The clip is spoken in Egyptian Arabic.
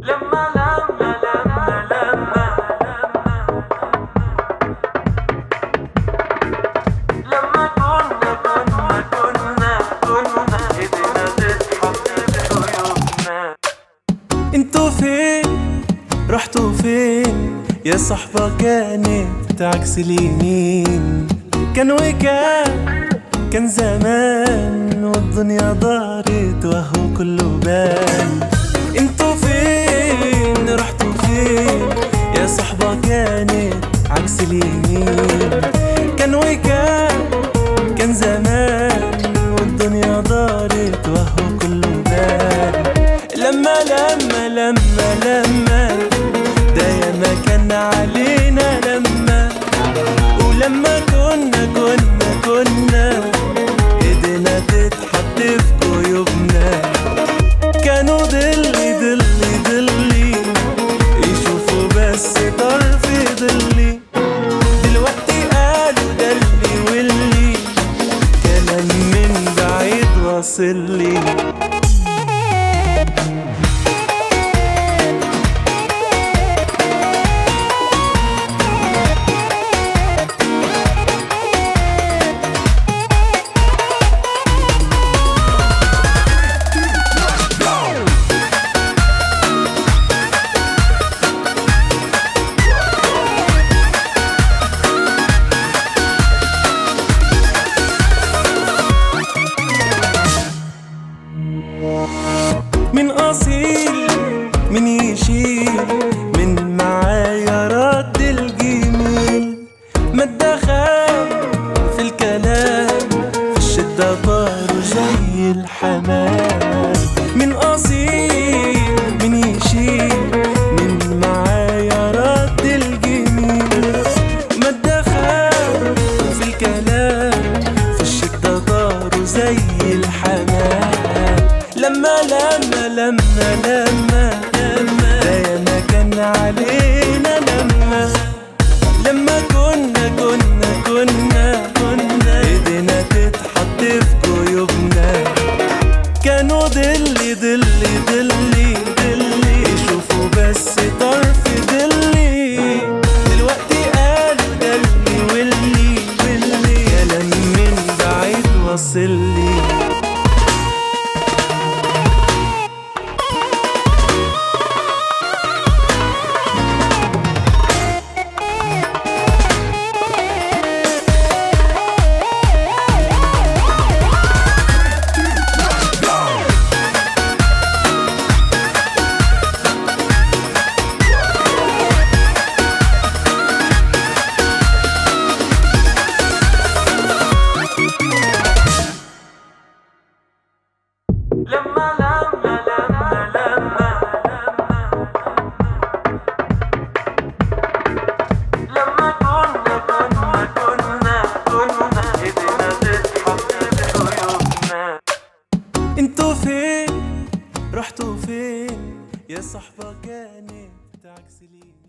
لما لما لما لما لما كنا كنا كنا كنا ايدينا تتحط بعيوبنا انتوا فين رحتوا فين يا صحبة كانت عكس اليمين كان وكان كان زمان والدنيا دارت وهو كله بان انتوا فين رحتوا فين يا صحبة كانت عكس اليمين كان وكان كان زمان والدنيا دارت وهو كله بان لما لما لما لما ده ياما كان علينا لما ولما كنا كنا كنا ايدينا تتحط في جيوبنا كانوا ضلي ضلي ضلي يشوفوا بس طرف ضلي دلوقتي قالوا دلي واللي كلام من بعيد واصل لي من أصيل من يشيل من معايا رد الجميل ما اتدخل في الكلام في الشدة طار زي الحمام من أصيل من يشيل من معايا رد الجميل ما اتدخل في الكلام في الشدة طار زي الحمام لما لما لما لما لما ده ياما كان علينا لما لما كنا كنا كنا كنا ايدينا تتحط في جيوبنا كانوا ضلي ضلي ضلي ضلي يشوفوا بس طرف ضلي دلوقتي قالوا دلي واللي واللي كلام من بعيد واصل لي لما لما لما لما لما كنا كنا كنا كنا ايدينا تتحط بعيوبنا انتوا فين رحتوا فين يا صحبة كانت عكس اليمين